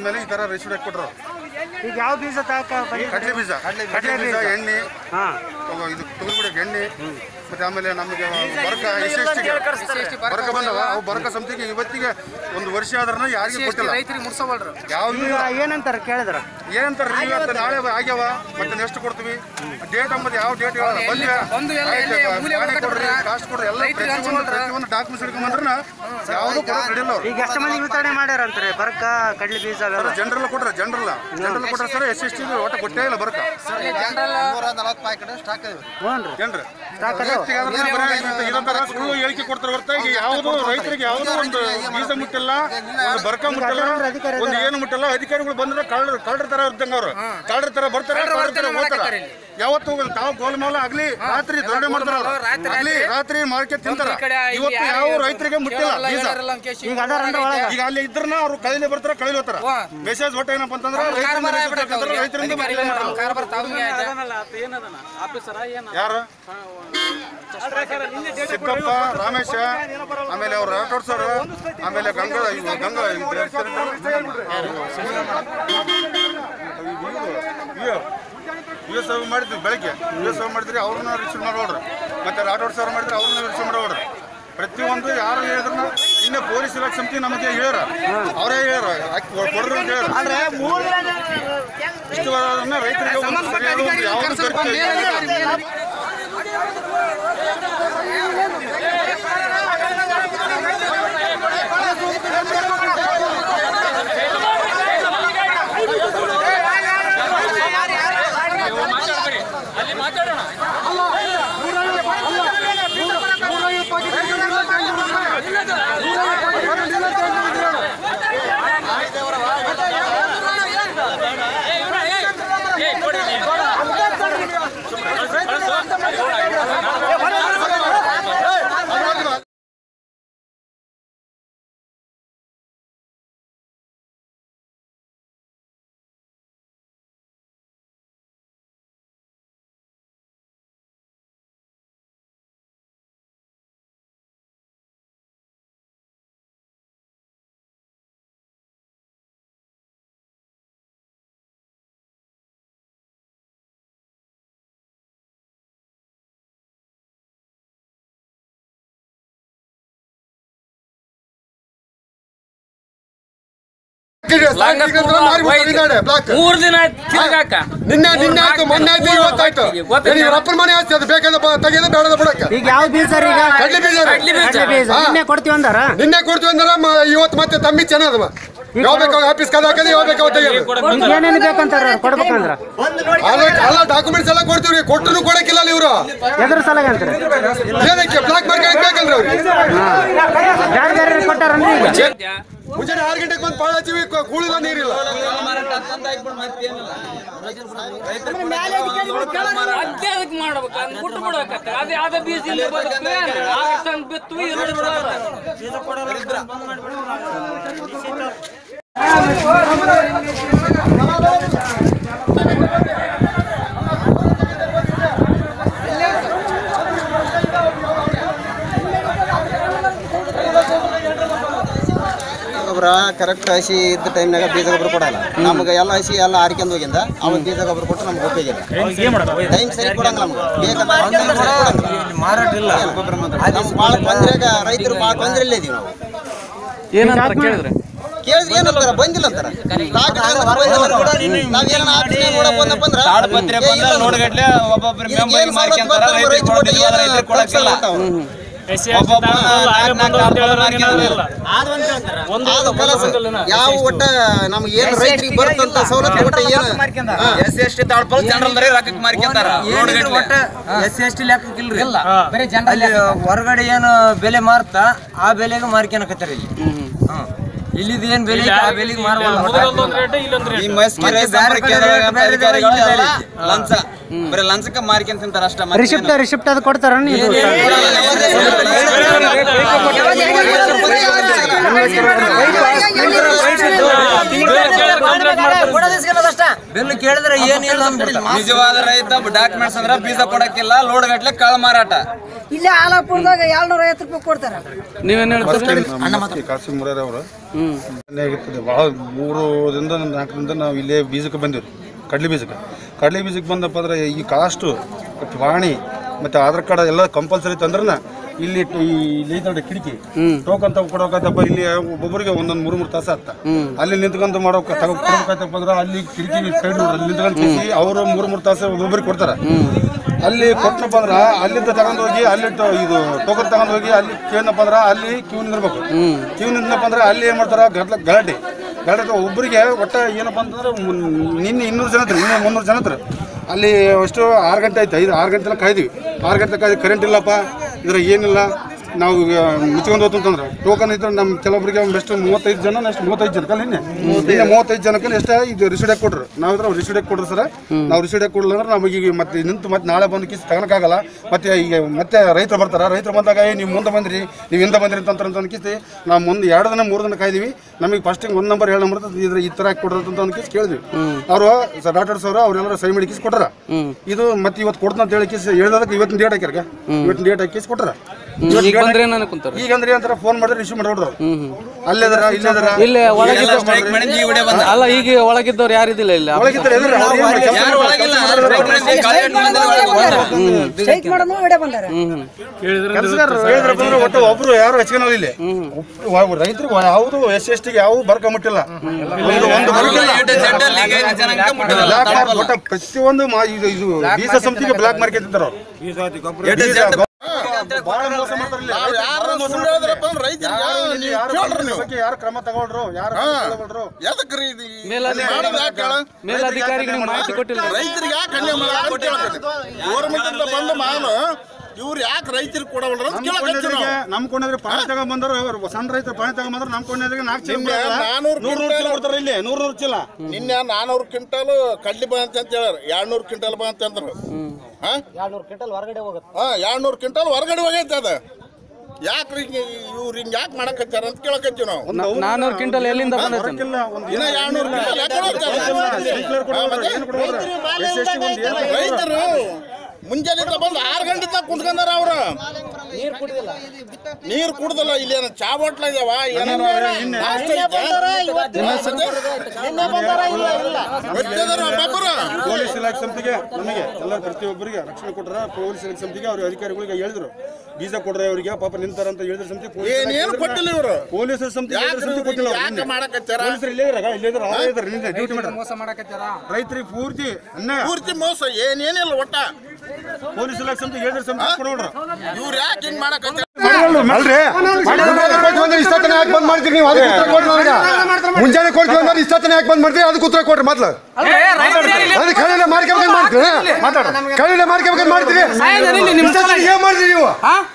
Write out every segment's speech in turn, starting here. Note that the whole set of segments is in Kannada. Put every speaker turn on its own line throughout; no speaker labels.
ಮೇಲೆ ಈ ತರ ರೇಷನ್ ಹಾಕಿ ಕೊಟ್ರು
ಈಗ ಯಾವ ಬೀಜ ತಾಕ
ಕಡ್ಲೆ ಬೀಜ ಕಡ್ಲೆ ಬೀಜ ಎಣ್ಣೆ
ಹಾ
ಅವು ಇದು ತೊಗರಿಬಿಡಕ್ಕೆ ಎಣ್ಣೆ ಮತ್ತೆ ಆಮೇಲೆ ನಮಗೆ ಬರಕ ಎಸ್ ಎಸ್ ಬರಕ ಬಂದವ ಅವು ಬರಕ ಸಮಿತಿಗೆ ಇವತ್ತಿಗೆ ಒಂದು ವರ್ಷ ಆದ್ರೂ ಯಾರಿಗೂ ಕೊಟ್ಟಿಲ್ಲ
ರೈತರಿಗೆ ಮುಡ್ಸೋವಲ್ರು
ಯಾವ್ದು
ಈಗ ಏನಂತಾರ ಕೇಳಿದ್ರ
ಏನಂತಾರ ಇವತ್ತು ನಾಳೆ ಆಗ್ಯಾವ ಮತ್ತೆ ನೆಕ್ಸ್ಟ್ ಕೊಡ್ತೀವಿ ಡೇಟ್ ಅಂಬದು ಯಾವ ಡೇಟ್ ಹೇಳಲ್ಲ ಬಂದ್ವಿ
ಬಂದು ಎಲ್ಲ ಎಲ್ಲಿ ಮೂಲೆ
ಗಾಡಿ
ಒಳಗಡೆ
ಕೊಡ್ರಿ
ಬಿಡ್ರಿ.
ಕಾಸ್ಟ್ ಕೊಡ್ರಿ ಎಲ್ಲ
ರೈತ್ರಿಗೆ
ಪ್ರತಿಯೊಂದು
ಹಂಚ್ಕೊಂಡ್ರ?
ಪ್ರತಿಯೊಂದು ಡಾಕ್ಯುಮೆಂಟ್ಸ್ ಹಿಡ್ಕೊಂಬಂದ್ರ ಯಾವುದು ಕೊಡೋದು ನಡಿಲ್ಲ ಅವ್ರು
ಈಗ ಎಷ್ಟು ಮಂದಿ ವಿತರಣೆ ಮಾಡ್ಯಾರಂತಾರೆ ಬರ್ಕ ಕಡ್ಲಿ ಬೀಜ ಅವೆಲ್ಲ
ಜನರಲ್ ಕೊಟ್ರ ಜನರಲ್ ಜನರಲ್ ಕೊಟ್ರ ಸರ್ ಎಸ್ ಎಸ್ ಟಿ ಒಟ್ಟು ಕೊಟ್ಟೇ ಇಲ್ಲ ಬರಕ
ಹ್ಞೂ
ಏನ್ರಿ
ಸ್ಟಾಕ್ ಅದಾವ?
ವೈಯಕ್ತಿಕ ಆದ್ರೆ ಬರೀ ಇದು- ಇದೊಂಥರ ಸುಳ್ಳು ಹೇಳಿಕೆ ಕೊಡ್ತಾರೆ ಹೊರತಾಗಿ ಯಾವುದು ರೈತರಿಗೆ ಯಾವುದೋ ಒಂದು ಬೀಜ ಮುಟ್ಟಿಲ್ಲ ಒಂದು ಬರ್ಕ ಮುಟ್ಟಿಲ್ಲ ಒಂದು ಏನು ಮುಟ್ಟಿಲ್ಲ ಅಧಿಕಾರಿಗಳು ಬಂದ್ರೆ ಕಳ್ಳರ ಕಳ್ಳರ ತರ ಇದ್ದಂಗ ಅವ್ರು ಕಳ್ಳರ ತರ ಬರ್ತಾರೆ ಕಳ್ಳರ ತರ ಹೋಗ್ತಾರೆ ಯಾವತ್ತು ಹೋಗಲ್ಲ ತಾವು ಗೋಲ್ಮಾಲ ಆಗ್ಲಿ ರಾತ್ರಿ ದೊಡ್ಡ ಮಾಡ್ತಾರ ಅವ್ರು.
ರಾತ್ರಿ-
ಆಗ್ಲಿ ರಾತ್ರಿ ಮಾರ್ಕೆಟ್ ತಿಂತಾರ
ಈ ಕಡೆ ಇಲ್ಲಿ
ಇವತ್ತು
ಯಾರು
ಯಾವ ರೈತರಿಗೆ ಮುಟ್ಟಿಲ್ಲ
ಕೇಳಲ್ಲ,
ಬೀಜ
ಹೇಳಲ್ಲ ಅಂತ ಕೇಸಿ
ಈಗ ಅದಾರ ಅಂದ್ರೆ ಒಳಗ
ಈಗ ಅಲ್ಲಿ ಇದ್ರನ್ನ ಅವ್ರು ಕೈಲಿ ಬರ್ತಾರ ಕೈಲಿ ಹೋಗ್ತಾರ
ವಾ.
ಮೆಸೇಜ್ ಒಟ್ಟ ಏನಪ್ಪ ಅಂತಂದ್ರೆ
ಕಾರ್ಬಾರ್
ರೈತರಿಂದ
ಆಗ್ಬಿಡತ್ತೆ
ಮೆಸೇಜ್
ಅವ್ರಿಗೆ.
ರೈತರಿಂದ
ಅಧಿಕಾರಿಗಳು
ಮದುವೆ ಮಾಡಲ್ಲ.
ಕಾರ್ಬಾರ್ ತಾವ್ಗೆ ಆಯ್ತಾ?
ಯಾರು ಸಿದ್ದಪ್ಪ ರಾಮೇಶ ಆಮೇಲೆ ಅವ್ರ ರಾಠೋಡ್ ಸರ್ ಆಮೇಲೆ ಗಂಗಾ ಇವ ಗಂಗಾ ಇವ್ರ ಹೆಸರು ಯು ಎಸ್ ಮಾಡಿದ್ವಿ ಬೆಳಗ್ಗೆ ಯು ಎಸ್ ಮಾಡಿದ್ರಿ ಅವ್ರನ್ನ ರಿಸೀವ್ ಮಾಡೋಡ್ರಿ ಮತ್ತೆ ರಾಠೋಡ್ ಸರ್ ಮಾಡಿದ್ರೆ ಅವ್ರನ್ನ ರಿಸೀವ್ ಮಾಡೋಡ್ರಿ ಪ್ರತಿಯೊಂದು ಯಾರು ಹೇಳಿದ್ರು ಇನ್ನು ಪೊಲೀಸ್ ಇಲಾಖೆ ಸಮಿತಿ ನಮಗೆ ಹೇಳ್ಯಾರ ಅವರೇ ಹೇಳ್ಯಾರ ಹಾಕಿ ಕೊಡ್ರಿ ಅಂತ ಹೇಳ್ಯಾರ ಇಷ್ಟು ರೈತರಿಗೆ ಒಂದು ಸರಿಯಾದ ಒಂದು ಯಾವುದು
ಸ್ವಲ್ಪ
ಖರ್ಚು
ಮೇಲೆ
ಇಲ್ಲ.
ಅಧಿಕಾರಿ ಮೇಲೆ
ಮೂರ್ ದಿನ ತಿರ್ಗಾಕ
ನಿನ್ನೆ ನಿನ್ನೆ ಆಯ್ತು ಮೊನ್ನೆ ಆಯ್ತು ಇವತ್ತಾಯ್ತು
ಗೊತ್ತಿಲ್ಲ.
ಈಗ ರಪ್ಪನ ಮನೆ ಆಯ್ತು ಅದು ಬೇಕಾದ್ರೆ ಬ- ತೆಗೆದು ಬೇಡದ ಬಿಡಕ್ಕೆ
ಈಗ ಯಾವ ಬೀಜ ರೀ ಈಗ
ಕಡ್ಲಿ ಬೀಜ ರೀ.
ಕಡ್ಲಿ ಬೀಜ.
ಕಡ್ಲಿ ಬೀಜ
ಹಾ.
ನಿನ್ನೆ ಕೊಡ್ತೀವಿ ಅಂದಾರ
ನಿನ್ನೆ ಕೊಡ್ತೀವಿ ಅಂದ್ರೆ ಮ- ಇವತ್ತು ಮತ್ತೆ ತಮ್ಮಿ ಚೆನ್ನದವ ಯಾವ ಬೇಕಾಗ ಆಫೀಸ್ ಕದ ಹಾಕದೆ ಯಾವ ಬೇಕಾವ ತೆಗೆದು
ಈಗ ಏನೇನು ಬೇಕಂತಾರ ಅವ್ರು ಕೊಡ್ಬೇಕಂದ್ರ
ಅಲ್ಲ ಎಲ್ಲ ಡಾಕ್ಯುಮೆಂಟ್ಸ್ ಎಲ್ಲ ಕೊಡ್ತೀವಿ ರೀ ಕೊಟ್ಟರು ಕೊಡಕ್ಕಿಲ್ಲ ಇವರು
ಎದ್ರ ಸಲಗ ಅಂತಾರೆ
ಏನಕ್ಕೆ ಬ್ಲಾಕ್ ಮಾರ್ಕೆಟ್ ಬೇಕಲ್ರಿ ಅವ್ರಿಗೆ
ಬೇರೆ ಬೇರೆ ಕೊಟ್ಟಾರನ್ರಿ ಈಗ
ಮುಂಜಾನೆ ಆರು ಗಂಟೆಗೆ ಬಂದು ಪಾಳ ಹಚ್ಚಿವಿ ಕ- ಕೂಳಿಲ್ಲ ನೀರಿಲ್ಲ
ಅದೇ ಅದಕ್ಕೆ ಮಾಡ್ಬೇಕು ಅದ್ನ ಬಿಟ್ಟು ಬಿಡ್ಬೇಕತ್ತ ಅದೇ ಅದೇ ಬೀಜ ಇಲ್ಲಿ ಬರುತ್ತೆ ಆಗಸ್ಟ್ ಅಂತ ಬಿತ್ತು ಇಲ್ಲಿ ಬಿಡೋದು.
ಗೊಬ್ಬರ ಕರೆಕ್ಟ್ ಹಸಿ ಇದ್ದ ಟೈಮ್ನಾಗ ಬೀಜ ಗೊಬ್ಬರ ಕೊಡಲ್ಲ ನಮ್ಗೆ ಎಲ್ಲ ಹಸಿ ಎಲ್ಲ ಹಾರಿಕೊಂಡು ಹೋಗಿಂದ ಅವತ್ತು ಬೀಜ ಗೊಬ್ಬರ ಕೊಟ್ಟು ನಮ್ಗೆ ಉಪಯೋಗ ಇಲ್ಲ ಟೈಮ್ ಸರಿ ಕೊಡಂಗ ನಮ್ಗೆ ಬೇಕಾದ ಮಾರಾಟ ಇಲ್ಲ ಗೊಬ್ಬರ ನಮ್ಗೆ ಭಾಳ ತೊಂದ್ರೆಗ ರೈತರು ಭಾಳ ತೊಂದ್ರೆ ಇದೀವಿ ನಾವು
ಏನಂತ ಕೇಳಿದ್ರೆ
ಕೇಳಿದ್ರೆ ಏನಂತಾರ ಬಂದಿಲ್ಲ ಅಂತಾರ ನಾವೇನ ಆಫೀಸ್ನಾಗ ನೋಡಕ್ ಬಂದಪ್ಪ ಅಂದ್ರ
ತಾಡಪತ್ರೆ ಬಂದ ನೋಡ್ಗಟ್ಲೆ ಒಬ್ಬೊಬ್ರು ಮೆಂಬರ್ ಮಾರ್ಕೊಂತಾರ ರೈತರಿಗೆ ಕೊಡೋದಿಲ್ಲ ರೈತರಿಗೆ ಕೊಡಕ್ಕಿಲ್ಲ ಒಬ್ಬೊಬ್ಬ ನಾಲ್ಕು ನಾಲ್ಕು ಆರು ಮಾರ್ಕೊಂತಾರ
ಅದು ಕೆಲಸ ಯಾವ ಒಟ್ಟ ನಮ್ಗೆ ಏನು ರೈತರಿಗೆ ಬರುತ್ತಂತ ಸವಲತ್ತು ಒಟ್ಟ ಏನು
ಎಸ್ ಎಸ್ ಟಿ ತಾಡ್ಪಲ್ ಜನರಲ್ ರೊಕ್ಕಕ್ಕೆ ಮಾರ್ಕೊಂತಾರ ನೋಡ್ಗಟ್ಲೆ
ಎಸ್ ಸಿ ಎಸ್ ಟಿ ಲೆಕ್ಕಕ್ಕಿಲ್ರಿ ಅಲ್ಲಿ ಹೊರಗಡೆ ಏನು ಬೆಲೆ ಮಾರ್ತಾ ಆ ಬೆಲೆಗೆ ಮಾರ್ಕೊಳಕತ್ತಾರ ಇಲ್ಲಿ ಹ್ಮ್. ಇಲ್ಲಿದ್ ಏನ್ ಬೆಲೆ ಐತೆ, ಆ ಬೆಲೆಗೆ ಮಾರವಲ್ಲ
ಈ ಮಸ್ಕಿ ರೈತ
ಬೇರೆ ಕಡೆ
ಸಂಪರ್ಕ
ಬೇರೆ ಬೇರೆ
ಅಧಿಕಾರಿಗಳು
ಇದೆ.
ಎಲ್ಲ ಲಂಚ ಬರೀ ಲಂಚಕ್ಕೆ ಮಾರ್ಕೊಂಡ್ ತಿಂತಾರ ಅಷ್ಟ ಮತ್ತೆ
ರಿಸಿಪ್ಟ್ ರಿಸಿಪ್ಟ್ ಅದು ಕೊಡ್ತಾರ ನೀವು
ಕೊಡೋದಿಸ್ಕೊಳ್ಳೋದಷ್ಟ ಬಿಲ್ ಕೇಳಿದ್ರೆ ಏನಿಲ್ಲ ಅಂದ್ಬಿಡ್ತಾರೆ
ನಿಜವಾದ ರೈತ ಡಾಕ್ಯುಮೆಂಟ್ಸ್ ಅಂದ್ರ ಬೀಜ ಕೊಡಕ್ಕಿಲ್ಲ ಲೋಡ್ ಗಟ್ಲೆ ಕಳ್ಳ ಮಾರಾಟ
ಇಲ್ಲೇ ಆಲಾಪುರದಾಗ ಏಳ್ನೂರ ಐವತ್ತು ರೂಪಾಯಿ ಕೊಡ್ತಾರ
ನೀವೇನ್ ಹೇಳ್ತೀರಿ
ನಮ್ಮ ಕಾಸಿಂ ಮುರಾರಿ ಅವರು ಆಗಿರ್ತದೆ ಭಾಳ ಮೂರು ದಿಂದ ನಾಲ್ಕರಿಂದ ನಾವು ಇಲ್ಲೇ ಬೀಜಕ್ಕೆ ಬಂದಿವ್ರಿ ಕಡ್ಲಿ ಬೀಜಕ್ಕೆ ಕಡ್ಲಿ ಬೀಜಕ್ಕೆ ಬಂದಪ್ಪ ಅಂದ್ರೆ ಈ ಕಾಸ್ಟು ಪಾಣಿ ಮತ್ತು ಆಧಾರ್ ಕಾರ್ಡ್ ಎಲ್ಲ ಕಂಪಲ್ಸರಿ ತಂದ್ರನ ಇಲ್ಲಿ ಟ- ಈ ಇಲ್ಲಿ ಐತೆ ನೋಡಿ ಕಿಟಕಿ ಟೋಕನ್ ತಗೊ ಕೊಡೋಕತ್ತಪ್ಪ ಇಲ್ಲಿ ಒಬ್ಬೊಬ್ಬರಿಗೆ ಒಂದೊಂದು ಮೂರು ಮೂರು ತಾಸು ಆಗ್ತಾ ಅಲ್ಲಿ ನಿಂತ್ಕೊಂಡು ಮಾಡೋಕೆ ತಗೊ ಕೊಡ್ಬೇಕತ್ತಪ್ಪ ಅಂದ್ರೆ ಅಲ್ಲಿ ಕಿಟಕಿ ಸೈಡ್ ಅಲ್ಲಿ ನಿಂತ್ಕೊಂಡು ಕಿಸಿ ಅವರು ಮೂರು ಮೂರು ತಾಸು ಒಬ್ಬೊಬ್ಬರಿಗೆ ಕೊಡ್ತಾರೆ ಅಲ್ಲಿ ಕೊಟ್ಟನಪ್ಪ ಅಂದ್ರೆ ಅಲ್ಲಿಂದ ತಗೊಂಡು ಹೋಗಿ ಅಲ್ಲಿ ಟ- ಇದು ಟೋಕನ್ ತಗೊಂಡು ಹೋಗಿ ಅಲ್ಲಿ ಕೇಳಪ್ಪ ಅಂದ್ರೆ ಅಲ್ಲಿ ಕ್ಯೂ ನಿಂದಿರ್ಬೇಕು ಕ್ಯೂ ನಿಂದಪ್ಪ ಅಂದ್ರೆ ಅಲ್ಲಿ ಏನು ಮಾಡ್ತಾರೆ ಗಡ್ಲ ಗಲಾಟೆ ಗಲಾಟೆ ಒಬ್ಬರಿಗೆ ಒಟ್ಟ ಏನಪ್ಪ ಅಂತಂದ್ರೆ ಮುನ್- ನಿನ್ನೆ ಇನ್ನೂರು ಜನ ಇದ್ರು ನಿನ್ನೆ ಮುನ್ನೂರು ಜನ ಇದ್ರು ಅಲ್ಲಿ ಅಷ್ಟು ಆರು ಗಂಟೆ ಆಯ್ತು ಐದು ಆರು ಗಂಟೆ ತನಕ ಕಾಯ್ದಿವಿ ಆರು ಗಂಟೆ ಕಾಯ್ದು ಕರೆಂಟ್ ಇಲ್ಲಪ್ಪ ಇದ್ರ ಏನಿಲ್ಲ ನಾವು ಮುಚ್ಕೊಂಡು ಹೋತು ಅಂತಂದ್ರೆ ಟೋಕನ್ ಇದ್ರೆ ನಮ್ಮ ಕೆಲವೊಬ್ಬರಿಗೆ ಎಷ್ಟು ಮೂವತ್ತೈದು ಜನ ಎಷ್ಟು ಮೂವತ್ತೈದು ಜನ ಕಲ್ಲ ನಿನ್ನೆ ನಿನ್ನೆ ಮೂವತ್ತೈದು ಜನಕ್ಕೆ ಎಷ್ಟು ಇದು ರಿಸೀಡ್ ಹಾಕಿ ಕೊಟ್ರು ನಾವು ಇದ್ರೆ ರಿಸೀಡ್ ಹಾಕಿ ಕೊಡ್ರಿ ಸರ್ ನಾವು ರಿಸೀಡ್ ಹಾಕಿ ಕೊಡಲ್ಲ ಅಂದ್ರೆ ನಮಗೆ ಈಗ ಮತ್ತೆ ನಿಂತು ಮತ್ತೆ ನಾಳೆ ಬಂದು ಕಿಸ್ ತಗೊಳಕ್ಕಾಗಲ್ಲ ಮತ್ತೆ ಈಗ ಮತ್ತೆ ರೈತರು ಬರ್ತಾರೆ ರೈತರು ಬಂದಾಗ ಏ ನೀವು ಮುಂದೆ ಬಂದ್ರಿ ನೀವು ಹಿಂದೆ ಬಂದ್ರಿ ಅಂತ ಅಂತ ಅನ್ಕಿಸಿ ನಾವು ಮುಂದೆ ಎರಡು ದಿನ ಮೂರು ದಿನ ಕಾಯ್ದಿವಿ ನಮಗೆ ಫಸ್ಟಿಂಗ್ ಒಂದು ನಂಬರ್ ಎರಡು ನಂಬರ್ ಇದ್ರ ಈ ಥರ ಹಾಕಿ ಕೊಡ್ರಿ ಅಂತ ಅನ್ಕಿಸಿ ಕೇಳಿದ್ವಿ ಅವರು ಡಾಕ್ಟರ್ಸ್ ಅವರು ಅವರೆಲ್ಲರೂ ಸೈ ಮಾಡಿ ಕಿಸ್ ಕೊಟ್ಟಾರ ಇದು ಮತ್ತೆ ಇವತ್ತು ಕೊಡ್ತಾನ ಅಂತ ಹೇಳಿ ಕಿಸ್ ಹೇಳ್ದಕ್ಕೆ ಇವತ್ತಿನ ಡೇಟ್ ಹಾಕ್ಯಾರ ಇವತ್ತಿನ ಡೇಟ್ ಹಾಕಿ ಕಿಸ್ ಕೊಟ್ಟಾರ
ಈಗ ಬಂದ್ರೆ ನಾನು ಕುಂತಾರ
ಈಗ ಅಂದ್ರೆ ಅಂತಾರ ಫೋನ್ ಮಾಡಿದ್ರೆ ರಿಸೀವ್ ಮಾಡ್ಬಿಡ್ರು ಅಲ್ಲೇದಾರ ಇಲ್ಲೇದಾರ
ಇಲ್ಲೇ ಒಳಗಿದ್ದ
ಸ್ಟ್ರೈಕ್ ಮಾಡಿದ್ವಿ ಈ ವಿಡಿಯೋ ಬಂದ
ಅಲ್ಲ ಈಗ ಒಳಗಿದ್ದವ್ರು ಯಾರಿದಿಲ್ಲ ಇಲ್ಲ
ಒಳಗಿದ್ದಾರೆ ಎದುರು ಅವ್ರು ಏನ್ ಮಾಡ್ತಾರೆ?
ಯಾರು ಒಳಗಿಲ್ಲ ಸ್ಟ್ರೈಕ್ ಮಾಡಿದ್ವಿ ಗಾಳಿ ಮಂದಿ ಒಳಗೆ ಬಂದ್ರು.
ಸ್ಟ್ರೈಕ್ ಮಾಡೋದು ವಿಡಿಯೋ ಬಂದಾರ
ಕೆಲ್ಸಗಾರರು ಹೇಳಿದ್ರಪ್ಪ ಅಂದ್ರೆ ಒಟ್ಟು ಒಬ್ರು ಯಾರು ಹಚ್ಕೊಳಲ್ಲ ಇಲ್ಲಿ ಒಬ್ಬ- ರೈತರಿಗೆ ಯಾವುದು ಎಸ್ ಎಸ್ ಟಿಗೆ ಯಾವ ಬರ್ಕ ಮುಟ್ಟಿಲ್ಲ ಒಂದು ಒಂದು ಬರ್ಕಿಲ್ಲ
A to Z ಅಲ್ಲಿ ಈಗ ಜನಾಂಗ ಮುಟ್ಟಿದಲ್ಲ.
ಬ್ಲಾಕ್ ಮಾರ್ಕ್ ಒಟ್ಟ ಪ್ರತಿಯೊಂದು ಮಾ- ಇದು ಇದು ಬೀಜ ಸಮಿತಿಗೆ ಬ್ಲಾಕ್ ಮಾರ್ಕೆಟ್ ಇರ್ತಾರ ಅವ್ರು.
A to Z
ಭಾಳ ಮೋಸ ಮಾಡ್ತಾರೆ ಇಲ್ಲಿ. ಭಾಳ ಮೋಸ ಮಾಡ್ತಾರೆ. ಯಾರು ಇಲ್ಲಿ ಯಾರು ಇದ್ರ ಬಗ್ಗೆ ಯಾರು ಕ್ರಮ ತಗೊಳ್ರು ಯಾರು ತಗೊಳ್ರು
ಮೇಲಧಿಕಾರಿಗಳಿಗೆ ಮಾಹಿತಿ ಕೊಟ್ಟಿಲ್ಲ
ರೈತರಿಗೆ ಯಾಕೆ ಅನ್ಯಾಯ ಮಾಡಕ್ಕೆ ಗೌರ್ಮೆಂಟ್ ಬಂದ ಮಾಲು ಇವ್ರು ಯಾಕೆ ರೈತರಿಗೆ ಕೊಡವಲ್ರ ಅಂತ ಕೇಳಕತ್ತೀವಿ
ಕೊಂಡದ್ರಿಗೆ
ನಾವು
ನಮ್ ಕೊಂಡದ್ರೆ ಪಾಣಿ ತಗೊಂಬಂದ್ರು ಅವ್ರು ಸಣ್ಣ ರೈತರು ಪಾಣಿ ತಗೊಂಬಂದ್ರು ನಮ್ ಕೊಂಡದ್ರಿಗೆ ನಾಲ್ಕು ಚೀಲ
ನಿನ್ನೆ ನಾನೂರು
ನೂರು ನೂರು ಚೀಲ ಕೊಡ್ತಾರೆ ಇಲ್ಲಿ ನೂರು ನೂರು ಚೀಲ
ನಿನ್ನೆ ನಾನೂರು ಕ್ವಿಂಟಲ್ ಕಡ್ಲಿ ಬಾ ಅಂತ ಹೇಳ್ಯಾರ ಎರಡ್ನೂರು ಕ್ವಿಂಟಲ್ ಬಾ ಅಂತ ಅಂದ್ರು ಹಾ ಎರಡ್ನೂರು ಕ್ವಿಂಟಲ್ ಹೊರಗಡೆ ಹೋಗುತ್ತೆ ಹಾ ಎರಡ್ನೂರು ಕ್ವಿಂಟಲ್ ಹೊರಗಡೆ ಹೋಗೈತೆ ಅದ ಯಾಕ್ರಿ ಇವ್ರು ಹಿಂಗ್ ಯಾಕೆ ಮಾಡಕತ್ತಾರ ಅಂತ ಕೇಳಕತ್ತೀವಿ ನಾವು
ನಾನೂರು ಕ್ವಿಂಟಲ್ ಎಲ್ಲಿಂದ ಬಂದೈತೆ
ಹೊರಕ್ಕಿಲ್ಲ ಒಂದು
ಇನ್ನ ಎರಡ್ನೂರು ಕ್ವಿಂಟಲ್ ಯಾಕೆ
ಸ್ಪ್ರಿಂಕ್ಲರ್ ಕೊಡೋರು, ಏನು ಕೊಡೋರು? SST ಒಂದು ಏನು ಕೊಡೋರು?
ರೈತರು ಮುಂಜಾನೆ ಬಂದು ಆರು ಗಂಟೆ ತನಕ ಕುಂತ್ಕೊಂಡಾರ ಅವ್ರ ನೀರ್ ಕುಡ್ದಲ್ಲ ಇಲ್ಲಿ ಏನ ಚಾ ಬಾಟ್ಲ ಇದಾವ ಏನಾರ ನಾಷ್ಟ ಐತೆ? ಗೊತ್ತಿದಾರ ಒಬ್ಬೊಬ್ರು.
ಪೊಲೀಸ್ ಇಲಾಖೆ ಸಮಿತಿಗೆ ನಮಗೆ ಎಲ್ಲ ಪ್ರತಿಯೊಬ್ಬರಿಗೆ ರಕ್ಷಣೆ ಕೊಟ್ರ ಪೊಲೀಸ್ ಇಲಾಖೆ ಸಮಿತಿಗೆ ಅವ್ರ ಅಧಿಕಾರಿಗಳಿಗೆ ಹೇಳಿದ್ರು ಬೀಜ ಕೊಡ್ರೆ ಅವರಿಗೆ ಪಾಪ ನಿಂತಾರ ಅಂತ ಹೇಳಿದ್ರ ಸಮಿತಿ ಪೊಲೀಸ್
ಏನ್ ಏನ್
ಇಲಾಖೆ
ಕೊಟ್ಟಿಲ್ಲ ಇವ್ರು
ಪೊಲೀಸರ ಸಮಿತಿ
ಯಾಕೆ
ಹೇಳಿದ್ರ ಸಮಿತಿ ಕೊಟ್ಟಿಲ್ಲ ಅವ್ರು
ಯಾಕೆ
ನಿನ್ನೆ.
ಮಾಡಕತ್ತಾರ
ಪೊಲೀಸರು ಇಲ್ಲೇ ಇದ್ರಾಗ ಇಲ್ಲೇ ಇದ್ರ ಅವರೇ ಇದ್ರ ನಿನ್ನೆ ಡ್ಯೂಟಿ ಮಾಡ್ಯಾರ ಮೋಸ ಮಾಡಕತ್ತಾರ ರೈತರಿಗೆ ಪೂರ್ತಿ ಅನ್ಯಾಯ
ಪೂರ್ತಿ ಮೋಸ ಏನೇನಿಲ್ಲ ಒಟ್ಟ
ಪೊಲೀಸ್ ಇಲಾಖೆ ಸಮಿತಿ ಹೇಳಿದ್ರ ಸಮಿತಿ ಕೊಡೋಡ್ರು
ಇವ್ರು ಯಾಕೆ ಹಿಂಗ್ ಮಾಡಕತ್ತಾರ
ಅಲ್ರಿ ಕೊಡ್ತೀವಿ ಇಷ್ಟೊತ್ತನ ಯಾಕೆ ಬಂದ್ ಮಾಡ್ತೀರಿ ನೀವು ಅದಕ್ಕೆ ಉತ್ತರ ಕೊಡ್ರಿ ನನಗೆ ಮುಂಜಾನೆ ಕೊಡ್ತೀವಿ ಅಂದ್ರೆ ಇಷ್ಟೊತ್ತನ ಯಾಕೆ ಬಂದ್ ಮಾಡ್ತೀರಿ ಅದಕ್ಕೆ ಉತ್ತರ ಕೊಡ್ರಿ ಮೊದ್ಲು ಅದಕ್ಕೆ ಕಳಿಲೆ ಮಾರ್ಕೋಬೇಕಂತ ಮಾಡ್ತೀರಿ ಕಳಿಲೆ ಮಾರ್ಕೋಬೇಕಂತ ಮಾಡ್ತೀರಿ ಇಷ್ಟೊತ್ತನ ಏನ್ ಮಾಡ್ತೀರಿ ನೀವು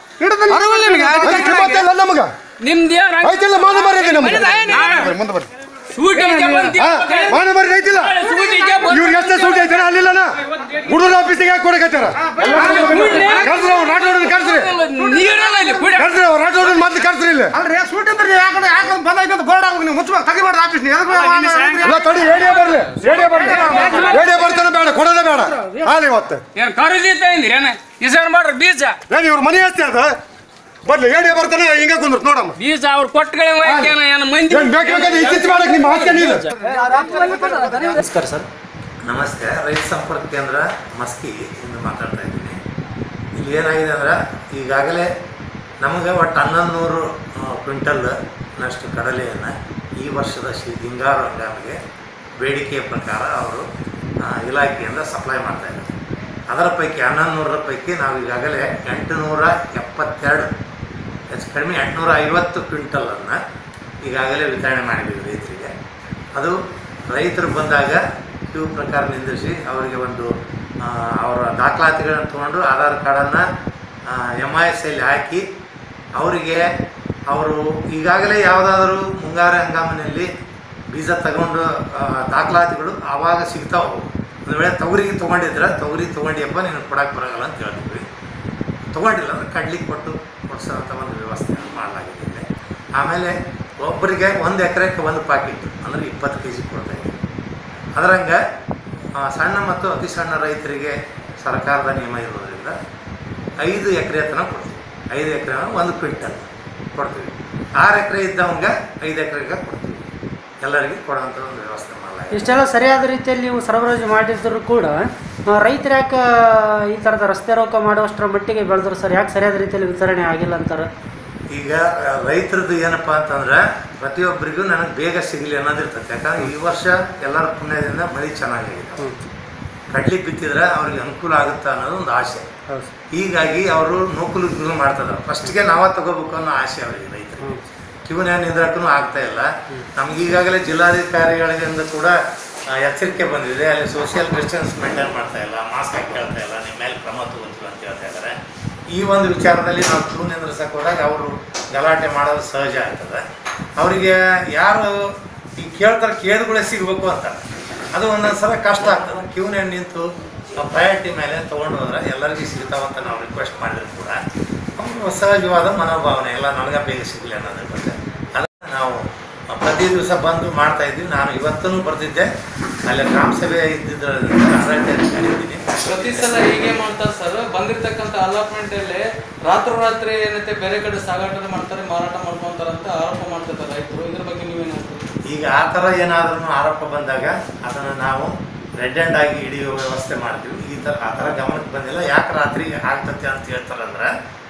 ಅದಕ್ಕೆ ಕಿಮ್ಮತ್ತೇ ಇಲ್ಲ ನಮಗ
ನಿಮ್ದು
ಐತಿಲ್ಲ ಮಾನ ಮರ್ಯಾದೆ ನಮ್ಗೆ
ಮುಂದೆ ಬರ್ರಿ
ಹಾ, ಮಾನ ಮರ್ಯಾದೆ ಐತಿಲ್ಲ ಇವ್ರಿಗೆ ಎಷ್ಟೇ ಸೂಟ್ ಐತೆ ಅಲ್ಲಿಲ್ಲನ ಹುಡುಗರ ಆಫೀಸಿಗೆ ಯಾಕೆ ಕೊಡಕತ್ತಾರ ಕರ್ಸ್ರಿ ಅವ್ರು ನಾಟೋಡನ್ ಕರ್ಸ್ರಿ
ನೀರಲ್ಲ ಇಲ್ಲಿ ಕುಡಿ
ಕರ್ಸ್ರಿ ಅವ್ರು ನಾಟೋಡನ್ ಮತ್ತೆ ಕರ್ಸ್ರಿ ಇಲ್ಲಿ
ಅಲ್ರಿ ಸೂಟ್ ಅಂದ್ರೆ ಯಾಕಡೆ ಯಾಕಡೆ ಬಂದೈತೆ ಅಂತ ಬೋರ್ಡ್ ಆಗ್ಬೇಕು ನೀವು ಮುಚ್ಚಬೇಕು ತೆಗಿಬಾರ್ದು ಆಫೀಸ್
ಇಲ್ಲ ತಡಿ ರೇಡಿಯೋ ಬರ್ಲಿ ರೇಡಿಯೋ ಬರ್ಲಿ ರೇಡಿಯೋ ಬರ್ತಾನೆ ಬೇಡ ಕೊಡೋದೇ ಬೇಡ ಹಾಲಿ ಇವತ್ತು
ಏನ್ ಖರೀದಿ ತಂದಿರಿ ಏನ ಇಸರ್ ಮಾಡ್ರಿ ಬೀಜ
ಏನ್ ಇವ್ರ ಮನೆ ಹಸ್ತಿ ಅದ ಬರ್ಲಿ ರೇಡಿಯೋ ಬರ್ತಾನೆ ಹಿಂಗ ಕುಂದ್ರ ನೋಡಮ್ಮ
ಬೀಜ ಅವ್ರ ಕೊಟ್ಟಗಳೇ ಏನ ಮಂದಿ
ಏನ್ ಬೇಕು ಬೇಕಾದ್ರೆ ಇಚ್ಚಿತ್ ಮಾಡಕ್ ನಿಮ್ಮ ಹಾಸ್ಯ ನೀನು
ನಮಸ್ಕಾರ ಸರ್ ನಮಸ್ತೆ ರೈತ ಸಂಪರ್ಕ ಕೇಂದ್ರ ಮಸ್ಕಿ ಇಂದ ಮಾತಾಡ್ತಾ ಇದ್ದೀನಿ ಇಲ್ಲಿ ಏನಾಗಿದೆ ಅಂದ್ರೆ ಈಗಾಗಲೇ ನಮಗೆ ಒಟ್ಟು ಹನ್ನೊಂದು ನೂರು ಕ್ವಿಂಟಲ್ ನಷ್ಟು ಕಡಲೆಯನ್ನು ಈ ವರ್ಷದ ಶಿ ಹಿಂಗಾರು ಹಂಗಾಮಿಗೆ ಬೇಡಿಕೆಯ ಪ್ರಕಾರ ಅವರು ಆ, ಇಲಾಖೆಯಿಂದ ಸಪ್ಲೈ ಮಾಡ್ತಾ ಇದ್ದಾರೆ ಅದರ ಪೈಕಿ ಹನ್ನೊಂದು ನೂರರ ಪೈಕಿ ನಾವು ಈಗಾಗಲೇ ಎಂಟುನೂರ ಎಪ್ಪತ್ತೆರಡು ಹೆಚ್ಚು ಕಡಿಮೆ ಎಂಟುನೂರ ಐವತ್ತು ಕ್ವಿಂಟಲನ್ನು ಈಗಾಗಲೇ ವಿತರಣೆ ಮಾಡಿದ್ದೀವಿ ರೈತರಿಗೆ ಅದು ರೈತರು ಬಂದಾಗ ಕ್ಯೂ ಪ್ರಕಾರ ನಿಂದಿರಿಸಿ ಅವರಿಗೆ ಒಂದು ಆ, ಅವರ ದಾಖಲಾತಿಗಳನ್ನು ತೊಗೊಂಡು ಆಧಾರ್ ಕಾರ್ಡನ್ನು ಎಮ್ ಐ ಎಸ್ ಅಲ್ಲಿ ಹಾಕಿ ಅವರಿಗೆ ಅವರು ಈಗಾಗಲೇ ಯಾವುದಾದ್ರೂ ಮುಂಗಾರು ಹಂಗಾಮಿನಲ್ಲಿ ಬೀಜ ತಗೊಂಡು ಆ, ದಾಖಲಾತಿಗಳು ಆವಾಗ ಸಿಗ್ತಾವೆ ಒಂದು ವೇಳೆ ತೊಗರಿಗೆ ತೊಗೊಂಡಿದ್ರೆ ತೊಗರಿ ತೊಗೊಂಡಿಯಪ್ಪ ನೀನು ಕೊಡಕ್ಕೆ ಬರೋಲ್ಲ ಅಂತ ಹೇಳ್ತೀವಿ ತೊಗೊಂಡಿಲ್ಲ ಅಂದ್ರೆ ಕಡ್ಲಿಕ್ಕೆ ಕೊಟ್ಟು ಕೊಡ್ಸೋಂಥ ಒಂದು ವ್ಯವಸ್ಥೆ ಮಾಡಲಾಗಿದೆ ಇಲ್ಲಿ. ಆಮೇಲೆ ಒಬ್ಬರಿಗೆ ಒಂದು ಎಕರೆಗೆ ಒಂದು ಪಾಕೆಟ್ ಅಂದರೆ ಇಪ್ಪತ್ತು ಕೆ ಜಿ ಕೊಡ್ತಾ ಇದ್ದೀವಿ ಅದರಂಗೆ ಆ, ಸಣ್ಣ ಮತ್ತು ಅತಿ ಸಣ್ಣ ರೈತರಿಗೆ ಸರ್ಕಾರದ ನಿಯಮ ಇರೋದ್ರಿಂದ ಐದು ಎಕರೆ ತನಕ ಕೊಡ್ತೀವಿ ಐದು ಎಕರೆ ಒಂದು ಕ್ವಿಂಟಲ್ ಕೊಡ್ತೀವಿ ಆರು ಎಕರೆ ಇದ್ದವಂಗೆ ಐದು ಎಕರೆಗೆ ಕೊಡ್ತೀವಿ ಎಲ್ಲರಿಗೆ ಕೊಡುವಂಥ ಒಂದು ವ್ಯವಸ್ಥೆ ಮಾಡಲಾಗಿದೆ
ಇಷ್ಟೆಲ್ಲ ಸರಿಯಾದ ರೀತಿಯಲ್ಲಿ ನೀವು ಸರಬರಾಜು ಮಾಡಿದ್ರು ಕೂಡ ರೈತರು ಯಾಕೆ ಈ ಥರದ ರಸ್ತೆ ರೋಕ ಮಾಡುವಷ್ಟರ ಮಟ್ಟಿಗೆ ಬೆಳೆದ್ರು ಸರ್ ಯಾಕೆ ಸರಿಯಾದ ರೀತಿಯಲ್ಲಿ ವಿತರಣೆ ಆಗಿಲ್ಲ ಅಂತಾರೆ
ಈಗ ಆ, ರೈತರದ್ದು ಏನಪ್ಪ ಅಂತಂದ್ರೆ ಪ್ರತಿಯೊಬ್ಬರಿಗೂ ನನಗೆ ಬೇಗ ಸಿಗಲಿ ಅನ್ನೋದಿರ್ತೈತೆ ಯಾಕಂದ್ರೆ ಈ ವರ್ಷ ಎಲ್ಲರ ಪುಣ್ಯದಿಂದ ಮಳೆ ಚೆನ್ನಾಗಿದೆ ಕಡ್ಲಿ ಬಿತ್ತಿದ್ರೆ ಅವ್ರಿಗೆ ಅನುಕೂಲ ಆಗುತ್ತಾ ಅನ್ನೋದು ಒಂದು ಆಸೆ ಹೀಗಾಗಿ ಅವರು ನೂಕುಲು ಮಾಡ್ತಿದ್ದಾರೆ ಫಸ್ಟ್ಗೆ ನಾವ ತಗೋಬೇಕು ಅನ್ನೋ ಆಸೆ ಅವರಿಗೆ ರೈತರಿಗೆ ಕಿವನ್ಯಾಗ ನಿಂದ್ರಕ್ಕೂ ಆಗ್ತಾ ಇಲ್ಲ ನಮ್ಗೆ ಈಗಾಗಲೇ ಜಿಲ್ಲಾಧಿಕಾರಿಗಳಿಂದ ಕೂಡ ಆ, ಎಚ್ಚರಿಕೆ ಬಂದಿದೆ ಅಲ್ಲಿ ಸೋಷಿಯಲ್ ಡಿಸ್ಟೆನ್ಸ್ ಮೇಂಟೈನ್ ಮಾಡ್ತಾ ಇಲ್ಲ ಮಾಸ್ಕ್ ಹಾಕಿ ಹೇಳ್ತಾ ಇಲ್ಲ ನಿಮ್ಮ ಮೇಲೆ ಕ್ರಮ ತಗೋತೀವಿ ಅಂತ ಹೇಳ್ತಾ ಇದ್ದಾರೆ ಈ ಒಂದು ವಿಚಾರದಲ್ಲಿ ನಾವು ಕ್ಯೂ ನಿಂದ್ರಸಕ್ಕೆ ಹೋದಾಗ ಅವರು ಗಲಾಟೆ ಮಾಡೋದು ಸಹಜ ಆಗ್ತದೆ ಅವರಿಗೆ ಯಾರು ಈಗ ಕೇಳ್ತಾರೆ ಕೇಳಿದ್ಗಳೇ ಸಿಗಬೇಕು ಅಂತ ಅದು ಒಂದೊಂದು ಸಲ ಕಷ್ಟ ಆಗ್ತದೆ ಕ್ಯೂನೇ ನಿಂತು ಪ್ರಯಾರಿಟಿ ಮೇಲೆ ತೊಗೊಂಡು ಹೋದ್ರೆ ಎಲ್ಲರಿಗೂ ಸಿಗ್ತಾವಂತ ನಾವು ರಿಕ್ವೆಸ್ಟ್ ಮಾಡಿದ್ರು ಕೂಡ ಅವರು ಸಹಜವಾದ ಮನೋಭಾವನೆ ಎಲ್ಲ ನನಗೆ ಬೇಗ ಸಿಗಲಿ ಅನ್ನೋದ್ರ ಬಗ್ಗೆ ಅದನ್ನು ನಾವು ಪ್ರತಿ ದಿವಸ ಬಂದು ಮಾಡ್ತಾ ಇದ್ವಿ ನಾನು ಇವತ್ತೂ ಬರ್ತಿದ್ದೆ ಅಲ್ಲಿ ಗ್ರಾಮ ಸಭೆ ಇದ್ದಿದ್ದರಿಂದ ಆಡಳಿತ ಅಧಿಕಾರಿ ಇದ್ದೀನಿ
ಪ್ರತಿ ಸಲ ಹೀಗೆ ಮಾಡ್ತಾರೆ ಸರ್ ಬಂದಿರ್ತಕ್ಕಂಥ ಅಲಾಟ್ಮೆಂಟ್ ಅಲ್ಲಿ ರಾತ್ರೋರಾತ್ರಿ ಏನೈತೆ ಬೇರೆ ಕಡೆ ಸಾಗಾಟ ಮಾಡ್ತಾರೆ ಮಾರಾಟ ಮಾಡ್ಕೊಂತಾರೆ ಅಂತ ಆರೋಪ ಮಾಡ್ತಿರ್ತಾರೆ ರೈತರು ಇದ್ರ ಬಗ್ಗೆ ನೀವೇನು ಹೇಳ್ತೀರಿ
ಈಗ ಆ ಥರ ಏನಾದ್ರೂ ಆರೋಪ ಬಂದಾಗ ಅದನ್ನು ನಾವು ರೆಡ್ ಹ್ಯಾಂಡ್ ಆಗಿ ಹಿಡಿಯುವ ವ್ಯವಸ್ಥೆ ಮಾಡ್ತೀವಿ ಈ ಥರ ಆ ಥರ ಗಮನಕ್ಕೆ ಬಂದಿಲ್ಲ ಯಾಕೆ ರಾತ್ರಿ ಆಗ್ತತೆ ಅಂತ ಹೇಳ್ತಾರಂದ್ರೆ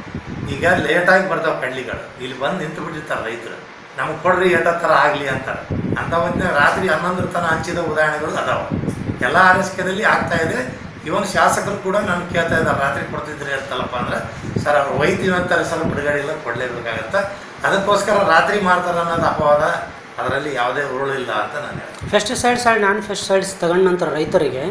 ಈಗ ಲೇಟಾಗಿ ಬರ್ತಾವೆ ಕಡ್ಲಿಗಳು ಇಲ್ಲಿ ಬಂದು ನಿಂತು ಬಿಟ್ಟಿರ್ತಾರೆ ರೈತರು ನಮ್ಗೆ ಕೊಡ್ರಿ ಏಟ ಥರ ಆಗಲಿ ಅಂತಾರೆ ಅಂಥವನ್ನ ರಾತ್ರಿ ಹನ್ನೊಂದರ ತನಕ ಹಂಚಿದ ಉದಾಹರಣೆಗಳು ಅದಾವೆ ಎಲ್ಲ ಆರೈಕೆಯಲ್ಲಿ ಆಗ್ತಾ ಇದೆ ಇವನ್ ಶಾಸಕರು ಕೂಡ ನಾನು ಕೇಳ್ತಾ ಇದ್ದಾರೆ ರಾತ್ರಿ ಕೊಡ್ತಿದ್ರಿ ಅಂತಲ್ಲಪ್ಪ ಅಂದ್ರೆ ಸರ್ ಅವ್ರು ಒಯ್ತೀವಿ ಅಂತಾರೆ ಸರ್ ಬಿಡುಗಡೆ ಇಲ್ಲ ಕೊಡಲೇಬೇಕಾಗತ್ತೆ ಅದಕ್ಕೋಸ್ಕರ ರಾತ್ರಿ ಮಾಡ್ತಾರೆ ಅನ್ನೋದು ಅಪವಾದ ಅದರಲ್ಲಿ ಯಾವುದೇ ಉರುಳಿಲ್ಲ ಅಂತ ನಾನು ಹೇಳ್ತೀನಿ
ಪೆಸ್ಟಿಸೈಡ್ಸ್ ಆ್ಯಂಡ್ ನಾನ್ ಪೆಸ್ಟಿಸೈಡ್ಸ್ ತಗೊಂಡ ನಂತರ ರೈತರಿಗೆ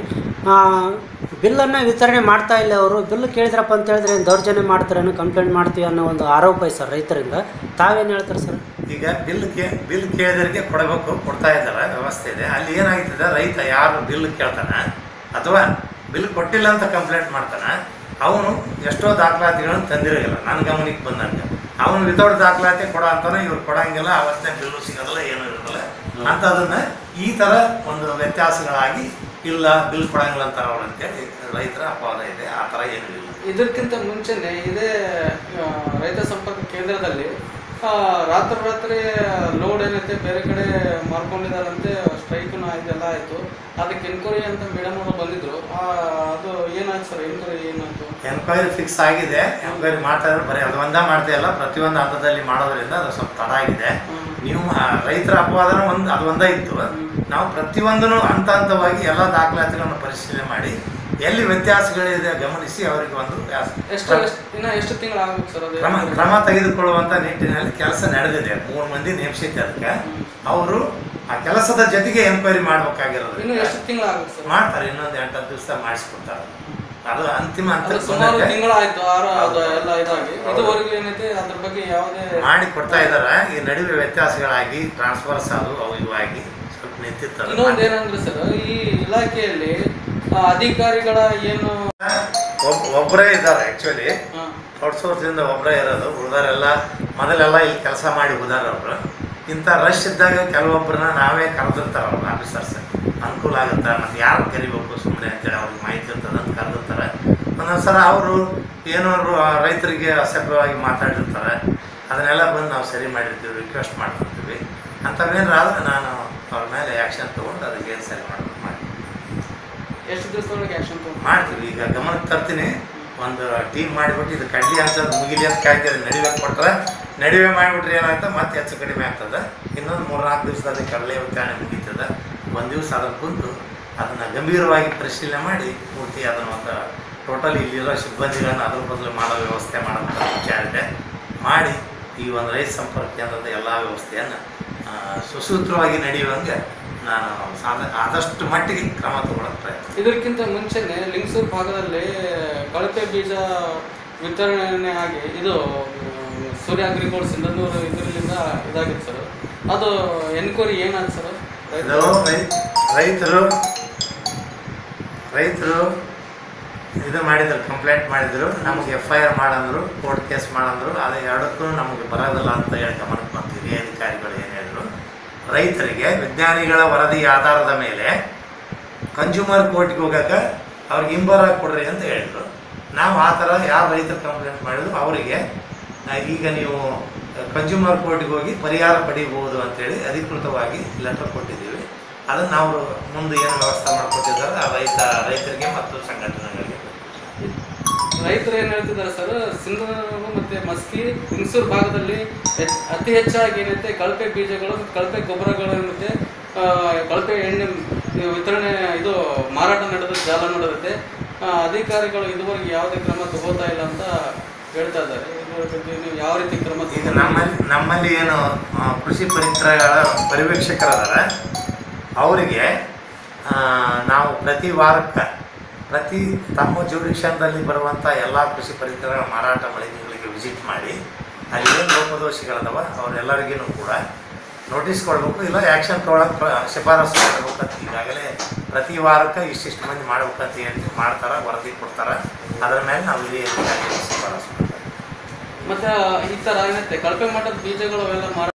ಬಿಲ್ಲನ್ನು ವಿತರಣೆ ಮಾಡ್ತಾ ಇಲ್ಲ ಅವರು ಬಿಲ್ ಕೇಳಿದ್ರಪ್ಪ ಅಂತ ಹೇಳಿದ್ರೆ ಏನು ದೌರ್ಜನ್ಯ ಮಾಡ್ತಾರೇನೋ ಕಂಪ್ಲೇಂಟ್ ಮಾಡ್ತೀವಿ ಅನ್ನೋ ಒಂದು ಆರೋಪ ಇದೆ ಸರ್ ರೈತರಿಂದ ತಾವೇನು ಹೇಳ್ತಾರೆ ಸರ್
ಈಗ ಬಿಲ್ ಕೇ ಬಿಲ್ ಕೇಳಿದರಿಗೆ ಕೊಡಬೇಕು ಕೊಡ್ತಾ ಇದ್ದಾರೆ ವ್ಯವಸ್ಥೆ ಇದೆ ಅಲ್ಲಿ ಏನಾಗ್ತದೆ ರೈತ ಯಾರು ಬಿಲ್ ಕೇಳ್ತಾನೆ ಅಥವಾ ಬಿಲ್ ಕೊಟ್ಟಿಲ್ಲ ಅಂತ ಕಂಪ್ಲೇಂಟ್ ಮಾಡ್ತಾನೆ ಅವನು ಎಷ್ಟೋ ದಾಖಲಾತಿಗಳನ್ನು ತಂದಿರೋಲ್ಲ ನನ್ನ ಗಮನಕ್ಕೆ ಬಂದಂಗೆ ಅವನು ವಿತೌಟ್ ದಾಖಲಾತಿ ಕೊಡ ಅಂತಾನೆ ಇವ್ರು ಕೊಡಂಗಿಲ್ಲ ಅವತ್ತೇ ಬಿಲ್ಲು ಸಿಗೋದಿಲ್ಲ ಏನೂ ಇರೋದಿಲ್ಲ ಅಂತ ಅದನ್ನ ಈ ಥರ ಒಂದು ವ್ಯತ್ಯಾಸಗಳಾಗಿ ಇಲ್ಲ ಬಿಲ್ ಕೊಡಂಗಿಲ್ಲ ಅಂತಾರೆ ಅವ್ರು ಅಂತೇಳಿ ರೈತರ ಅಪವಾದ ಇದೆ ಆ ಥರ ಏನೂ ಇಲ್ಲ
ಇದಕ್ಕಿಂತ ಮುಂಚೆನೆ ಇದೇ ಆ, ರೈತ ಸಂಪರ್ಕ ಕೇಂದ್ರದಲ್ಲಿ ಆ, ರಾತ್ರೋರಾತ್ರಿ ಲೋಡ್ ಏನೈತೆ ಬೇರೆ ಕಡೆ ಮಾರ್ಕೊಂಡಿದಾರಂತೆ ಸ್ಟ್ರೈಕ್ನ ಇದೆಲ್ಲ ಆಯಿತು ಅದಕ್ಕೆ ಎನ್ಕ್ವೈರಿ ಅಂತ ಮೇಡಮ್ ಅವರು ಬಂದಿದ್ರು ಆ, ಅದು ಏನಾಯ್ತು ಸರ್ ಎನ್ಕ್ವೈರಿ ಏನಾಯ್ತು
ಎನ್ಕ್ವೈರಿ ಫಿಕ್ಸ್ ಆಗಿದೆ ಎನ್ಕ್ವೈರಿ ಮಾಡ್ತಾ ಇದ್ರೆ ಬರೀ ಅದು ಒಂದೇ ಮಾಡ್ತಾ ಇಲ್ಲ ಪ್ರತಿಯೊಂದು ಹಂತದಲ್ಲಿ ಮಾಡೋದ್ರಿಂದ ಅದು ಸ್ವಲ್ಪ ತಡ ಆಗಿದೆ ನೀವು ಆ, ರೈತರ ಅಪವಾದನ ಒಂದು ಅದು ಒಂದೇ ಇತ್ತು ನಾವು ಪ್ರತಿಯೊಂದನ್ನು ಹಂತ ಹಂತವಾಗಿ ಎಲ್ಲ ದಾಖಲಾತಿಗಳನ್ನು ಪರಿಶೀಲನೆ ಮಾಡಿ ಎಲ್ಲಿ ವ್ಯತ್ಯಾಸಗಳಿದೆ ಗಮನಿಸಿ ಅವರಿಗೆ ಒಂದು ವ್ಯಾಸ-
ಎಷ್ಟು ಎಷ್ಟು ಇನ್ನ ಎಷ್ಟು ತಿಂಗಳು ಆಗ್ಬೇಕು ಸರ್ ಅದು
ಕ್ರಮ ಕ್ರಮ ತೆಗೆದುಕೊಳ್ಳುವಂತ ನಿಟ್ಟಿನಲ್ಲಿ ಕೆಲಸ ನಡೆದಿದೆ ಮೂರು ಮಂದಿ ನೇಮಿಸಿದ್ದೆ ಅದಕ್ಕೆ ಅವರು ಆ ಕೆಲಸದ ಜೊತೆಗೆ ಎನ್ಕ್ವೈರಿ ಮಾಡ್ಬೇಕಾಗಿರೋದು
ಇನ್ನು ಎಷ್ಟು ತಿಂಗಳು ಆಗ್ಬೇಕು ಸರ್
ಮಾಡ್ತಾರೆ ಇನ್ನೊಂದು ಎಂಟು ಹತ್ತು ದಿವಸ ಮಾಡಿಸ್ಕೊಡ್ತಾರೆ ಅದು ಅಂತಿಮ
ಅದು
ಹಂತಕ್ಕೆ
ಸುಮಾರು
ಬಂದೈತೆ.
ತಿಂಗಳಾಯ್ತು ಆರು ಅದು ಎಲ್ಲ ಇದಾಗಿ
ಹೌದು.
ಇದುವರೆಗೂ ಏನೈತೆ ಅದ್ರ ಬಗ್ಗೆ ಯಾವುದೇ
ಮಾಡಿ ಕೊಡ್ತಾ ಇದ್ದಾರೆ ಈ ನಡುವೆ ವ್ಯತ್ಯಾಸಗಳಾಗಿ ಟ್ರಾನ್ಸ್ಫರ್ಸ್ ಅದು ಅವು ಇವು ಆಗಿ ಸ್ವಲ್ಪ ನಿಂತಿರ್ತದೆ
ಇನ್ನೊಂದು ಏನಂದ್ರೆ ಸರ್ ಈ ಇಲಾಖೆಯಲ್ಲಿ ಆ, ಅಧಿಕಾರಿಗಳ ಏನು
ಒಬ್- ಒಬ್ಬರೇ ಇದ್ದಾರೆ ಆ್ಯಕ್ಚುಲಿ ಔಟ್ಸೋರ್ಸಿಂದ ಒಬ್ಬರೇ ಇರೋದು ಉಳಿದಾರೆಲ್ಲ ಮೊದಲೆಲ್ಲ ಇಲ್ಲಿ ಕೆಲಸ ಮಾಡಿ ಹೋದಾರ ಅವರು ಇಂಥ ರಶ್ ಇದ್ದಾಗ ಕೆಲವೊಬ್ಬರನ್ನ ನಾವೇ ಕರೆದಿರ್ತಾರೆ ಅವ್ರು ಆಫೀಸರ್ಸ್ ಅನುಕೂಲ ಆಗುತ್ತೆ ಮತ್ತು ಯಾರು ಕರಿಬೇಕು ಸುಮ್ಮನೆ ಅಂತೇಳಿ ಅವ್ರಿಗೆ ಮಾಹಿತಿ ಇರ್ತದೆ ಅಂತ ಕರೆದಿರ್ತಾರೆ ಒಂದೊಂದು ಸಲ ಅವರು ಏನೋ ಅವ್ರು ಆ ರೈತರಿಗೆ ಅಸಭ್ಯವಾಗಿ ಮಾತಾಡಿರ್ತಾರೆ ಅದನ್ನೆಲ್ಲ ಬಂದು ನಾವು ಸರಿ ಮಾಡಿರ್ತೀವಿ ರಿಕ್ವೆಸ್ಟ್ ಮಾಡ್ತಿರ್ತೀವಿ ಅಂಥವೇನಾರ ಆದ್ರೆ ನಾನು ಅವ್ರ ಮೇಲೆ ಆ್ಯಕ್ಷನ್ ತೊಗೊಂಡು ಅದಕ್ಕೆ ಏನು ಸರಿ ಮಾಡಬೇಕು ಮಾಡಿ
ಎಷ್ಟು ದಿವಸದೊಳಗೆ ಆಕ್ಷನ್ ತಗೊಂಡು
ಮಾಡ್ತೀವಿ ಈಗ ಗಮನಕ್ಕೆ ತರ್ತೀನಿ ಒಂದು ಟೀಮ್ ಮಾಡಿಬಿಟ್ಟು ಇದು ಕಡ್ಲಿ ಅನ್ಸೋದು ಮುಗಿಲಿ ಅಂತ ಕಾಯ್ತೀರಿ ನಡಿವೆ ಕೊಟ್ರೆ ನಡಿವೆ ಮಾಡಿಬಿಟ್ರೆ ಏನಾಗ್ತದೆ ಮತ್ತೆ ಹೆಚ್ಚು ಕಡಿಮೆ ಆಗ್ತದೆ ಇನ್ನೊಂದು ಮೂರು ನಾಲ್ಕು ದಿವಸದಲ್ಲಿ ಕಡಲೆ ವಿತರಣೆ ಮುಗೀತದೆ ಒಂದು ದಿವಸ ಅದನ್ನು ಕುಂತು ಅದನ್ನು ಗಂಭೀರವಾಗಿ ಪರಿಶೀಲನೆ ಮಾಡಿ ಪೂರ್ತಿ ಅದನ್ನು ಒಂದು ಟೋಟಲ್ ಇಲ್ಲಿರೋ ಸಿಬ್ಬಂದಿಗಳನ್ನು ಅದ್ರ ಬದಲು ಮಾಡೋ ವ್ಯವಸ್ಥೆ ಮಾಡೋಂಥ ವಿಚಾರ ಇದೆ ಮಾಡಿ ಈ ಒಂದು ರೈತ ಸಂಪರ್ಕ ಕೇಂದ್ರದ ಎಲ್ಲ ವ್ಯವಸ್ಥೆಯನ್ನು ಆ, ಸುಸೂತ್ರವಾಗಿ ನಡೆಯುವಂಗೆ ನಾನು ಸಾಧ ಆದಷ್ಟು ಮಟ್ಟಿಗೆ ಕ್ರಮ ತಗೊಳ್ಳೋಕೆ ಪ್ರಯತ್ನ
ಇದಕ್ಕಿಂತ ಮುಂಚೆನೆ ಲಿಂಗಸೂರು ಭಾಗದಲ್ಲಿ ಕಳಪೆ ಬೀಜ ವಿತರಣೆ ಆಗಿ ಇದು ಮ್, ಸೂರ್ಯ ಅಗ್ರಿಗೋಲ್ಡ್ ಸಿಂಧನೂರು ಇದರಿಂದ ಇದಾಗಿತ್ತು ಸರ್ ಅದು ಎನ್ಕ್ವೈರಿ ಏನಾಯ್ತು ಸರ್
ಇದು ರೈ- ರೈತರು ರೈತರು ಇದು ಮಾಡಿದ್ರು ಕಂಪ್ಲೇಂಟ್ ಮಾಡಿದ್ರು ನಮಗೆ ಎಫ್ ಐ ಆರ್ ಮಾಡಂದ್ರು ಕೋರ್ಟ್ ಕೇಸ್ ಮಾಡಂದ್ರು ಅದು ಎರಡಕ್ಕೂ ನಮಗೆ ಬರೋದಿಲ್ಲ ಅಂತ ಹೇಳಿ ಗಮನಕ್ಕೆ ಬಂತು ಹಿರಿಯ ಅಧಿಕಾರಿಗಳು ಏನು ಹೇಳಿದ್ರು ರೈತರಿಗೆ ವಿಜ್ಞಾನಿಗಳ ವರದಿ ಆಧಾರದ ಮೇಲೆ ಕನ್ಸ್ಯೂಮರ್ ಕೋರ್ಟ್ಗೆ ಹೋಗಾಕ ಅವ್ರಿಗೆ ಹಿಂಬರಾಗಿ ಕೊಡ್ರಿ ಅಂತ ಹೇಳಿದ್ರು ನಾವು ಆ ಥರ ಯಾರು ರೈತರು ಕಂಪ್ಲೇಂಟ್ ಮಾಡಿದ್ರು ಅವರಿಗೆ ಆ, ಈಗ ನೀವು ಕನ್ಸ್ಯೂಮರ್ ಕೋರ್ಟ್ಗೆ ಹೋಗಿ ಪರಿಹಾರ ಪಡಿಬೋದು ಅಂತೇಳಿ ಅಧಿಕೃತವಾಗಿ ಲೆಟರ್ ಕೊಟ್ಟಿದ್ದೀವಿ ಅದನ್ನು ನಾವು ಮುಂದೆ ಏನು ವ್ಯವಸ್ಥೆ ಮಾಡಿಕೊಟ್ಟಿದ್ದಾರೆ ಆ ರೈತ ರೈತರಿಗೆ ಮತ್ತು ಸಂಘಟನೆಗಳಿಗೆ
ರೈತರು ಏನ್ ಹೇಳ್ತಿದ್ದಾರೆ ಸರ್ ಸಿಂಧನೂರು ಮತ್ತೆ ಮಸ್ಕಿ ಹುಣಸೂರು ಭಾಗದಲ್ಲಿ ಹೆಚ್- ಅತಿ ಹೆಚ್ಚಾಗಿ ಏನೈತೆ ಕಳಪೆ ಬೀಜಗಳು ಮತ್ತು ಕಳಪೆ ಗೊಬ್ಬರಗಳು ಮತ್ತೆ ಆ, ಕಳಪೆ ಎಣ್ಣೆ ವಿತರಣೆ ಇದು ಮಾರಾಟ ನಡೆದ ಜಾಲ ನಡೆದೈತೆ ಆ, ಅಧಿಕಾರಿಗಳು ಇದುವರೆಗೆ ಯಾವುದೇ ಕ್ರಮ ತಗೋತಾ ಇಲ್ಲ ಅಂತ ಹೇಳ್ತಾ ಇದ್ದಾರೆ ಇದ್ರ ಬಗ್ಗೆ ನೀವು ಯಾವ ರೀತಿ ಕ್ರಮ
ಈಗ
ತಗೊಂಡ್ರಿ?
ನಮ್ಮಲ್ಲಿ ನಮ್ಮಲ್ಲಿ ಏನು ಆ, ಕೃಷಿ ಪರಿಕರಗಳ ಪರ್ಯವೇಕ್ಷಕರದಾರ ಅವರಿಗೆ ನಾವು ಪ್ರತಿ ವಾರಕ್ಕೆ ಪ್ರತಿ ತಮ್ಮ ಜೂರಿಕ್ಷನ್ದಲ್ಲಿ ಬರುವಂಥ ಎಲ್ಲ ಕೃಷಿ ಪರಿಕರಗಳ ಮಾರಾಟ ಮಳಿಗೆಗಳಿಗೆ ವಿಸಿಟ್ ಮಾಡಿ ಅಲ್ಲಿ ಏನು ಲೋಪದೋಷಿಗಳದವ ಅವರೆಲ್ಲರಿಗೂ ಕೂಡ ನೋಟಿಸ್ ಕೊಡಬೇಕು ಇಲ್ಲ ಆ್ಯಕ್ಷನ್ ತೊಗೊಳಕ್ಕೆ ಶಿಫಾರಸು ಮಾಡಬೇಕಂತ ಈಗಾಗಲೇ ಪ್ರತಿ ವಾರಕ್ಕೆ ಇಷ್ಟಿಷ್ಟು ಮಂದಿ ಮಾಡ್ಬೇಕಂತ ಹೇಳಿ ಮಾಡ್ತಾರೆ ವರದಿ ಕೊಡ್ತಾರೆ ಅದರ ಮೇಲೆ ನಾವು ಇಲ್ಲಿ ಶಿಫಾರಸು ಮಾಡ್ತೀವಿ.
ಮತ್ತೆ ಈ ತರ ಏನೈತೆ ಕಳಪೆ ಮಟ್ಟದ ಬೀಜಗಳು ಅವೆಲ್ಲ ಮಾರಾಟ